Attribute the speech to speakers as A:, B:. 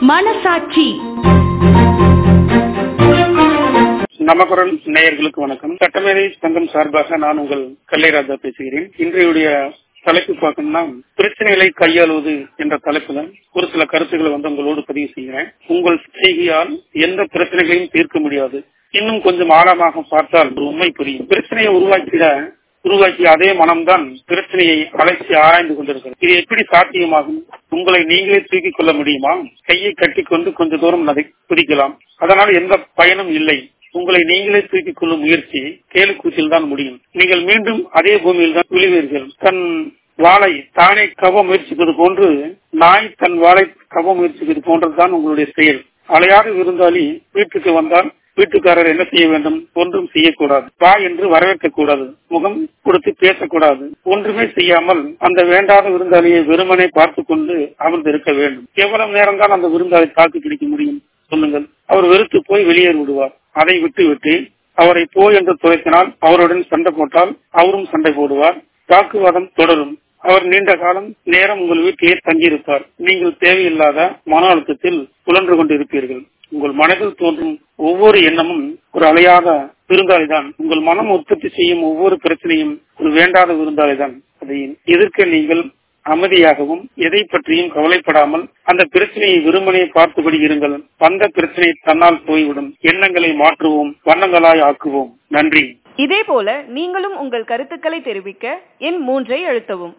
A: மனசாட்சி
B: நமக்குரல் நேயர்களுக்கு வணக்கம் சட்டமேதை சங்கம் சார்பாக நான் உங்கள் கல்லைராஜா பேசுகிறேன் இன்றையுடைய தலைப்பு பார்க்கணும்னா பிரச்சனைகளை கையாளுவது என்ற தலைப்புல ஒரு சில கருத்துக்களை வந்து உங்களோடு பதிவு செய்கிறேன் உங்கள் செய்கையால் எந்த பிரச்சனைகளையும் தீர்க்க முடியாது இன்னும் கொஞ்சம் ஆழமாக பார்த்தால் ஒரு உண்மை புரியும் பிரச்சனையை உருவாக்கிட உருவாக்கிய அதே மனம்தான் பிரச்சனையை அழைச்சி ஆராய்ந்து கொண்டிருக்கிறது இது எப்படி சாத்தியமாகும் உங்களை நீங்களே தூக்கிக் கொள்ள முடியுமா கையை கட்டிக்கொண்டு கொஞ்ச தூரம் அதை பிடிக்கலாம் அதனால் எந்த பயனும் இல்லை உங்களை நீங்களே தூக்கிக் கொள்ளும் முயற்சி கேலுக்கூத்தில் தான் முடியும் நீங்கள் மீண்டும் அதே பூமியில் தான் விழுவீர்கள் தன் வாளை தானே கவ முயற்சிப்பது போன்று நாய் தன் வாளை கவ முயற்சிப்பது போன்றதுதான் உங்களுடைய செயல் அலையாறு விருந்தாளி வீட்டுக்கு வந்தால் வீட்டுக்காரர் என்ன செய்ய வேண்டும் ஒன்றும் செய்யக்கூடாது வா என்று வரவேற்க கூடாது முகம் கொடுத்து பேசக்கூடாது ஒன்றுமே செய்யாமல் அந்த வேண்டாத விருந்தாளியை வெறுமனை பார்த்து கொண்டு அமர்ந்து இருக்க வேண்டும் எவ்வளவு நேரம் தான் அந்த விருந்தாளி தாக்கு பிடிக்க முடியும் சொல்லுங்கள் அவர் வெறுத்து போய் வெளியேறி விடுவார் அதை விட்டு விட்டு அவரை போ என்று துவைத்தினால் அவருடன் சண்டை போட்டால் அவரும் சண்டை போடுவார் வாக்குவாதம் தொடரும் அவர் நீண்ட காலம் நேரம் உங்கள் வீட்டிலே தங்கியிருப்பார் நீங்கள் தேவையில்லாத மன அழுத்தத்தில் சுழன்று கொண்டிருப்பீர்கள் உங்கள் மனதில் தோன்றும் ஒவ்வொரு எண்ணமும் ஒரு அலையாத விருந்தாளிதான் உங்கள் மனம் உற்பத்தி செய்யும் ஒவ்வொரு பிரச்சனையும் ஒரு வேண்டாத விருந்தாளிதான் அதை எதிர்க்க நீங்கள் அமைதியாகவும் எதை பற்றியும் கவலைப்படாமல் அந்த பிரச்சனையை விரும்பனை பார்த்தபடி இருங்கள் வந்த பிரச்சனை தன்னால் போய்விடும் எண்ணங்களை மாற்றுவோம் வண்ணங்களாய் ஆக்குவோம் நன்றி
C: இதேபோல நீங்களும் உங்கள் கருத்துக்களை தெரிவிக்க எண் மூன்றை அழுத்தவும்